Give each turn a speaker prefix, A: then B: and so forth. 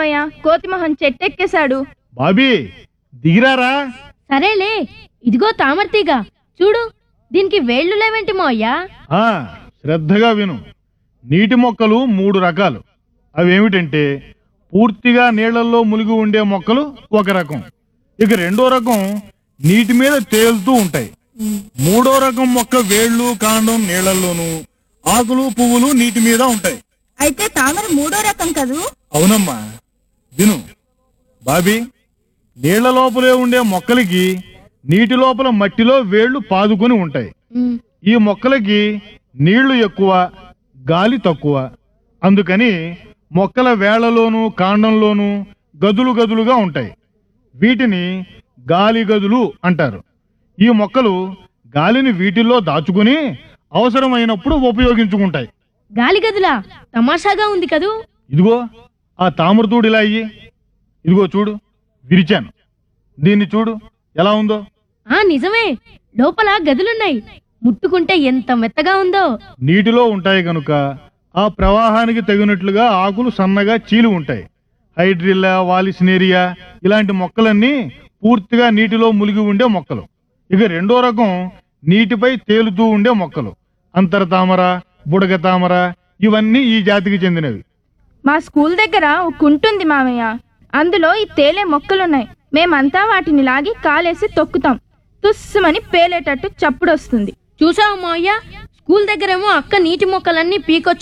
A: మావయ్య కోతిమొహం చెట్టెక్కేశాడు
B: బాబీ దిగిరారా
C: సరేలే ఇదిగో తామర్తీగ చూడు దీనికి వేళ్ళు లేవేంటి మోయ్యా
B: ఆ, శ్రద్ధగా విను నీటి మొక్కలు మూడు రకాలు అవేమిటంటే పూర్తిగా నీళ్లలో మునిగి ఉండే మొక్కలు ఒక రకం ఇక రెండో రకం నీటి మీద తేలుతూ ఉంటాయి మూడో రకం మొక్క వేళ్ళు కాండం నీళ్లలోను ఆకులు పువ్వులు నీటి మీద ఉంటాయి
D: అయితే తామర మూడో రకం కదూ
B: అవునమ్మా విను బాబీ నీళ్ల లోపలే ఉండే మొక్కలకి నీటి లోపల మట్టిలో వేళ్లు పాదుకొని ఉంటాయి
C: ఉమ్,
B: ఈ మొక్కలకి నీళ్లు ఎక్కువ గాలి తక్కువ అందుకని మొక్కల వేళ్లలోనూ కాండంలోనూ గదులు గదులుగా ఉంటాయి వీటిని గాలి గదులు అంటారు ఈ మొక్కలు గాలిని వీటిల్లో దాచుకుని అవసరమైనప్పుడు ఉపయోగించుకుంటాయి
C: గాలి గదులా తమాషాగా ఉంది కదూ
B: ఇదిగో ఆ తామరతూడు ఇలా అయ్యి ఇదిగో చూడు విరిచాను దీన్ని చూడు ఎలా ఉందో
C: ఆ నిజమే లోపల గదులున్నాయి ముట్టుకుంటే ఎంత మెత్తగా ఉందో
B: నీటిలో ఉంటాయి కనుక ఆ ప్రవాహానికి తగినట్లుగా ఆకులు సన్నగా చీలి ఉంటాయి హైడ్రిల్లా వాలిసినేరియా ఇలాంటి మొక్కలన్నీ పూర్తిగా నీటిలో మునిగి ఉండే మొక్కలు ఇక రెండో రకం నీటిపై తేలుతూ ఉండే మొక్కలు అంతర తామర బుడగ తామర ఇవన్నీ ఈ జాతికి చెందినవి
A: మా స్కూల్ దగ్గర ఒక కుంటుంది మామయ్య అందులో ఈ తేలే మొక్కలున్నాయి మేమంతా వాటిని లాగి కాలేసి తొక్కుతాం తుస్సుమని పేలేటట్టు చప్పుడొస్తుంది
C: చూసావు మోయ్యా స్కూల్ దగ్గరేమో అక్క నీటి మొక్కలన్నీ పీకొచ్చి